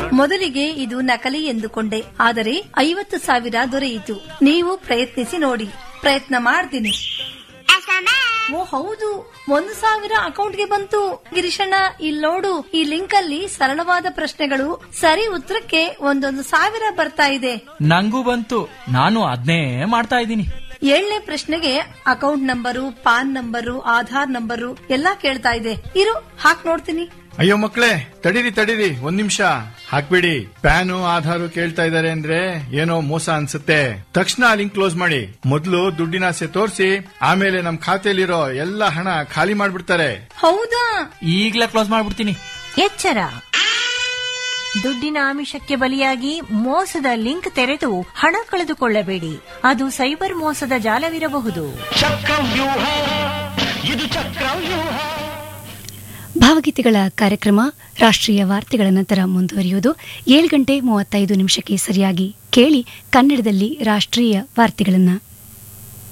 ಮೊದಲಿಗೆ ಇದು ನಕಲಿ ಎಂದುಕೊಂಡೆ ಆದರೆ ಐವತ್ತು ಸಾವಿರ ದೊರೆಯಿತು ನೀವು ಪ್ರಯತ್ನಿಸಿ ನೋಡಿ ಪ್ರಯತ್ನ ಮಾಡ್ತೀನಿ ಓ ಹೌದು ಒಂದು ಸಾವಿರ ಅಕೌಂಟ್ಗೆ ಬಂತು ಗಿರೀಶಣ್ಣ ಇಲ್ಲಿ ನೋಡು ಈ ಲಿಂಕ್ ಅಲ್ಲಿ ಸರಳವಾದ ಪ್ರಶ್ನೆಗಳು ಸರಿ ಉತ್ತರಕ್ಕೆ ಒಂದೊಂದು ಸಾವಿರ ಬರ್ತಾ ಇದೆ ನಂಗೂ ಬಂತು ನಾನು ಅದ್ನೇ ಮಾಡ್ತಾ ಇದ್ದೀನಿ ಏಳನೇ ಪ್ರಶ್ನೆಗೆ account number PAN number Aadhaar number ಎಲ್ಲಾ ಕೇಳ್ತಾ ಇದೆ ಇರು ಹಾಕ್ ನೋಡ್ತೀನಿ ಅಯ್ಯೋ ಮಕ್ಳೇ ತಡೀರಿ ತಡೀರಿ ಒಂದ್ ನಿಮಿಷ ಹಾಕ್ಬಿಡಿ ಪ್ಯಾನು ಆಧಾರು ಕೇಳ್ತಾ ಇದಾರೆ ಅಂದ್ರೆ ಏನೋ ಮೋಸ ಅನ್ಸುತ್ತೆ ತಕ್ಷಣ ಲಿಂಕ್ ಕ್ಲೋಸ್ ಮಾಡಿ ಮೊದ್ಲು ದುಡ್ಡಿನ ಆಸೆ ತೋರಿಸಿ ಆಮೇಲೆ ನಮ್ ಖಾತೆಯಲ್ಲಿರೋ ಎಲ್ಲ ಹಣ ಖಾಲಿ ಮಾಡ್ಬಿಡ್ತಾರೆ ಹೌದಾ ಈಗ್ಲೇ ಕ್ಲೋಸ್ ಮಾಡ್ಬಿಡ್ತೀನಿ ಎಚ್ಚರ ದುಡ್ಡಿನ ಆಮಿಷಕ್ಕೆ ಬಲಿಯಾಗಿ ಮೋಸದ ಲಿಂಕ್ ತೆರೆದು ಹಣ ಕಳೆದುಕೊಳ್ಳಬೇಡಿ ಅದು ಸೈಬರ್ ಮೋಸದ ಜಾಲವಿರಬಹುದು ಭಾವಗೀತೆಗಳ ಕಾರ್ಯಕ್ರಮ ರಾಷ್ಟ್ರೀಯ ವಾರ್ತೆಗಳ ನಂತರ ಮುಂದುವರಿಯುವುದು ಏಳು ಗಂಟೆ ಮೂವತ್ತೈದು ನಿಮಿಷಕ್ಕೆ ಸರಿಯಾಗಿ ಕೇಳಿ ಕನ್ನಡದಲ್ಲಿ ರಾಷ್ಟ್ರೀಯ ವಾರ್ತೆಗಳನ್ನು